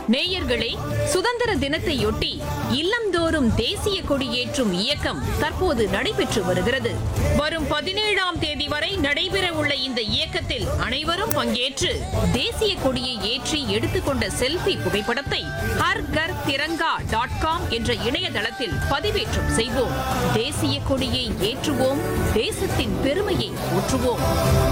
நேயர்களே சுதந்திர தினத்தையொட்டி இல்லந்தோறும் தேசிய கொடியேற்றும் இயக்கம் தற்போது நடைபெற்று வருகிறது வரும் பதினேழாம் தேதி வரை நடைபெற உள்ள இந்த இயக்கத்தில் அனைவரும் பங்கேற்று தேசிய கொடியை ஏற்றி எடுத்துக்கொண்ட செல்ஃபி புகைப்படத்தை ஹர் கர் திரங்கா டாட் காம் என்ற இணையதளத்தில் பதிவேற்றம் செய்வோம் தேசிய கொடியை ஏற்றுவோம் தேசத்தின் பெருமையை ஊற்றுவோம்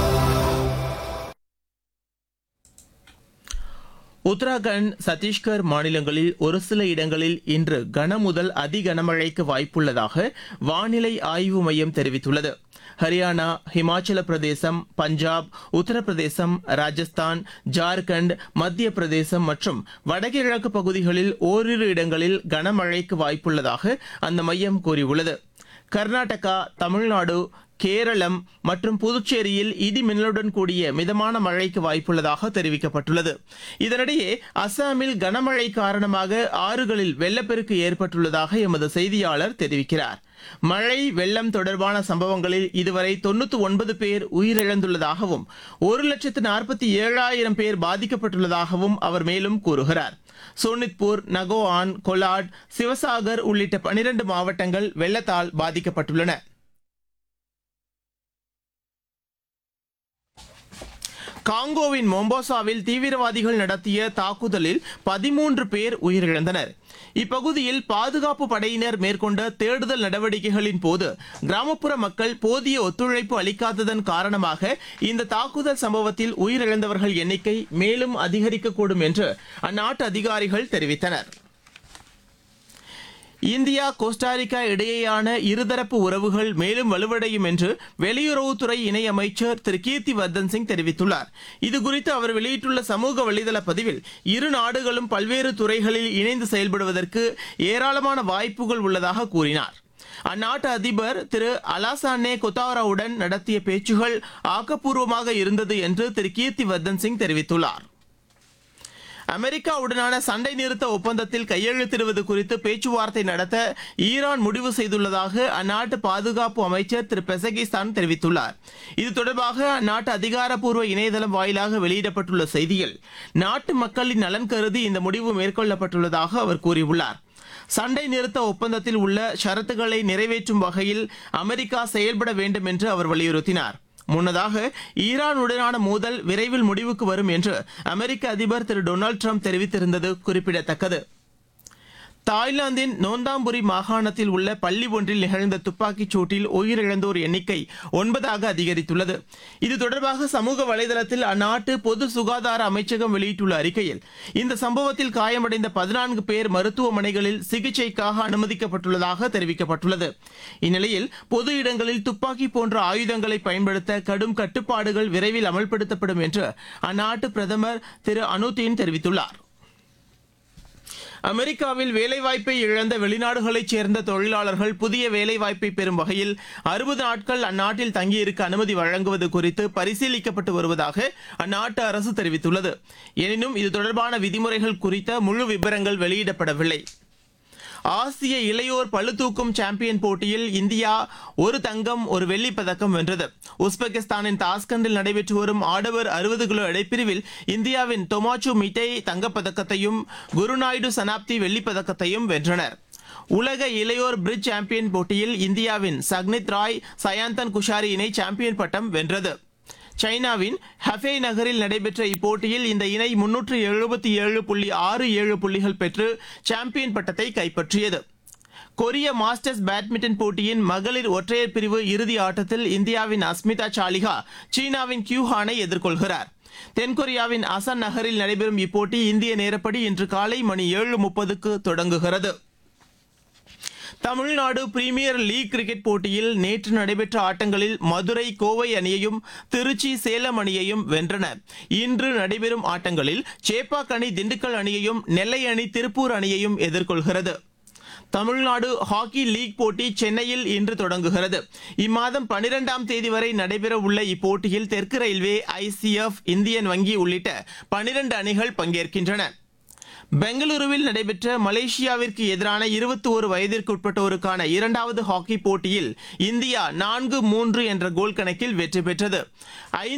உத்தராகண்ட் சத்தீஸ்கர் மாநிலங்களில் ஒரு சில இடங்களில் இன்று கனமுதல் அதி கனமழைக்கு வாய்ப்புள்ளதாக வானிலை ஆய்வு மையம் தெரிவித்துள்ளது ஹரியானா ஹிமாச்சல பிரதேசம் பஞ்சாப் உத்தரப்பிரதேசம் ராஜஸ்தான் ஜார்க்கண்ட் மத்திய பிரதேசம் மற்றும் வடகிழக்கு பகுதிகளில் ஓரிரு இடங்களில் கனமழைக்கு வாய்ப்புள்ளதாக அந்த மையம் கூறியுள்ளது கர்நாடகா தமிழ்நாடு கேரளம் மற்றும் புதுச்சேரியில் இடி மின்னலுடன் கூடிய மிதமான மழைக்கு வாய்ப்புள்ளதாக தெரிவிக்கப்பட்டுள்ளது இதனிடையே அசாமில் கனமழை காரணமாக ஆறுகளில் வெள்ளப்பெருக்கு ஏற்பட்டுள்ளதாக எமது செய்தியாளர் தெரிவிக்கிறார் மழை வெள்ளம் தொடர்பான சம்பவங்களில் இதுவரை தொண்ணூத்தி ஒன்பது பேர் உயிரிழந்துள்ளதாகவும் ஒரு லட்சத்து நாற்பத்தி ஏழாயிரம் பேர் பாதிக்கப்பட்டுள்ளதாகவும் அவர் மேலும் கூறுகிறார் சோனித்பூர் நகோஆன் கொலாட் சிவசாகர் உள்ளிட்ட பனிரண்டு மாவட்டங்கள் வெள்ளத்தால் பாதிக்கப்பட்டுள்ளன காங்கோவின் மொம்போசாவில் தீவிரவாதிகள் நடத்திய தாக்குதலில் பதிமூன்று பேர் உயிரிழந்தனர் இப்பகுதியில் பாதுகாப்பு படையினர் மேற்கொண்ட தேடுதல் நடவடிக்கைகளின் போது கிராமப்புற மக்கள் போதிய ஒத்துழைப்பு அளிக்காததன் காரணமாக இந்த தாக்குதல் சம்பவத்தில் உயிரிழந்தவர்கள் எண்ணிக்கை மேலும் அதிகரிக்கக்கூடும் என்று அந்நாட்டு அதிகாரிகள் தெரிவித்தனர் இந்தியா கோஸ்டாரிக்கா இடையேயான இருதரப்பு உறவுகள் மேலும் வலுவடையும் என்று வெளியுறவுத்துறை இணையமைச்சர் திரு கீர்த்தி வர்தன் சிங் தெரிவித்துள்ளார் இதுகுறித்து அவர் வெளியிட்டுள்ள சமூக வலைதள பதிவில் இரு நாடுகளும் பல்வேறு துறைகளில் இணைந்து செயல்படுவதற்கு ஏராளமான வாய்ப்புகள் உள்ளதாக கூறினார் அந்நாட்டு அதிபர் திரு அலாசானே கொத்தாராவுடன் நடத்திய பேச்சுகள் ஆக்கப்பூர்வமாக இருந்தது என்று திரு கீர்த்தி வர்தன் சிங் தெரிவித்துள்ளார் அமெரிக்காவுடனான சண்டை நிறுத்த ஒப்பந்தத்தில் கையெழுத்திடுவது குறித்து பேச்சுவார்த்தை நடத்த ஈரான் முடிவு செய்துள்ளதாக அந்நாட்டு பாதுகாப்பு அமைச்சர் திரு பெசகிஸ்தான் தெரிவித்துள்ளார் இது தொடர்பாக அந்நாட்டு அதிகாரப்பூர்வ இணையதளம் வாயிலாக வெளியிடப்பட்டுள்ள செய்தியில் நாட்டு மக்களின் நலன் கருதி இந்த முடிவு மேற்கொள்ளப்பட்டுள்ளதாக அவர் கூறியுள்ளார் சண்டை நிறுத்த ஒப்பந்தத்தில் உள்ள ஷரத்துக்களை நிறைவேற்றும் வகையில் அமெரிக்கா செயல்பட வேண்டும் என்று அவர் வலியுறுத்தினார் முன்னதாக ஈரானுடனான மோதல் விரைவில் முடிவுக்கு வரும் என்று அமெரிக்க அதிபர் திரு டொனால்டு ட்ரம்ப் தெரிவித்திருந்தது குறிப்பிடத்தக்கது தாய்லாந்தின் நோந்தாம்புரி மாகாணத்தில் உள்ள பள்ளி ஒன்றில் நிகழ்ந்த துப்பாக்கிச் சூட்டில் உயிரிழந்தோர் எண்ணிக்கை ஒன்பதாக அதிகரித்துள்ளது இது தொடர்பாக சமூக வலைதளத்தில் அந்நாட்டு பொது சுகாதார அமைச்சகம் வெளியிட்டுள்ள அறிக்கையில் இந்த சம்பவத்தில் காயமடைந்த பதினான்கு பேர் மருத்துவமனைகளில் சிகிச்சைக்காக அனுமதிக்கப்பட்டுள்ளதாக தெரிவிக்கப்பட்டுள்ளது இந்நிலையில் பொது இடங்களில் துப்பாக்கி போன்ற ஆயுதங்களை பயன்படுத்த கடும் கட்டுப்பாடுகள் விரைவில் அமல்படுத்தப்படும் என்று அந்நாட்டு பிரதமர் திரு அனுதீன் தெரிவித்துள்ளார் அமெரிக்காவில் வேலைவாய்ப்பை இழந்த வெளிநாடுகளைச் சேர்ந்த தொழிலாளர்கள் புதிய வேலைவாய்ப்பை பெறும் வகையில் அறுபது நாட்கள் அந்நாட்டில் தங்கியிருக்க அனுமதி வழங்குவது குறித்து பரிசீலிக்கப்பட்டு வருவதாக அந்நாட்டு அரசு தெரிவித்துள்ளது எனினும் இது தொடர்பான விதிமுறைகள் குறித்த முழு விவரங்கள் வெளியிடப்படவில்லை ஆசிய இளையோர் பளுதூக்கும் சாம்பியன் போட்டியில் இந்தியா ஒரு தங்கம் ஒரு வெள்ளிப் பதக்கம் வென்றது உஸ்பெகிஸ்தானின் தாஸ்கண்டில் நடைபெற்று வரும் ஆடவர் அறுபது கிலோ எடைப்பிரிவில் இந்தியாவின் தொமாச்சு மிட்டை தங்கப்பதக்கத்தையும் குருநாயுடு சனாப்தி வெள்ளிப் பதக்கத்தையும் வென்றனர் உலக இளையோர் பிரிட்ஜ் சாம்பியன் போட்டியில் இந்தியாவின் சக்னித் ராய் சயாந்தன் குஷாரி இணை சாம்பியன் பட்டம் வென்றது சைனாவின் ஹஃபே நகரில் நடைபெற்ற இப்போட்டியில் இந்த இணை முன்னூற்று எழுபத்தி ஏழு புள்ளி ஆறு ஏழு புள்ளிகள் பெற்று சாம்பியன் பட்டத்தை கைப்பற்றியது கொரிய மாஸ்டர்ஸ் பேட்மிண்டன் போட்டியின் மகளிர் ஒற்றையர் பிரிவு இறுதி ஆட்டத்தில் இந்தியாவின் அஸ்மிதா சாலிகா சீனாவின் கியூஹானை எதிர்கொள்கிறார் தென்கொரியாவின் அசன் நகரில் நடைபெறும் இப்போட்டி இந்திய நேரப்படி இன்று காலை மணி ஏழு முப்பதுக்கு தொடங்குகிறது தமிழ்நாடு பிரீமியர் லீக் கிரிக்கெட் போட்டியில் நேற்று நடைபெற்ற ஆட்டங்களில் மதுரை கோவை அணியையும் திருச்சி சேலம் அணியையும் வென்றன இன்று நடைபெறும் ஆட்டங்களில் சேப்பாக் அணி திண்டுக்கல் அணியையும் நெல்லை அணி திருப்பூர் அணியையும் எதிர்கொள்கிறது தமிழ்நாடு ஹாக்கி லீக் போட்டி சென்னையில் இன்று தொடங்குகிறது இம்மாதம் பனிரெண்டாம் தேதி வரை நடைபெற உள்ள இப்போட்டியில் தெற்கு ரயில்வே ஐசிஎஃப் இந்தியன் வங்கி உள்ளிட்ட பனிரெண்டு அணிகள் பங்கேற்கின்றன பெங்களூருவில் நடைபெற்ற மலேசியாவிற்கு எதிரான இருபத்தி ஒரு வயதிற்குட்பட்டோருக்கான இரண்டாவது ஹாக்கி போட்டியில் இந்தியா நான்கு மூன்று என்ற கோல் கணக்கில் வெற்றி பெற்றது ஐந்து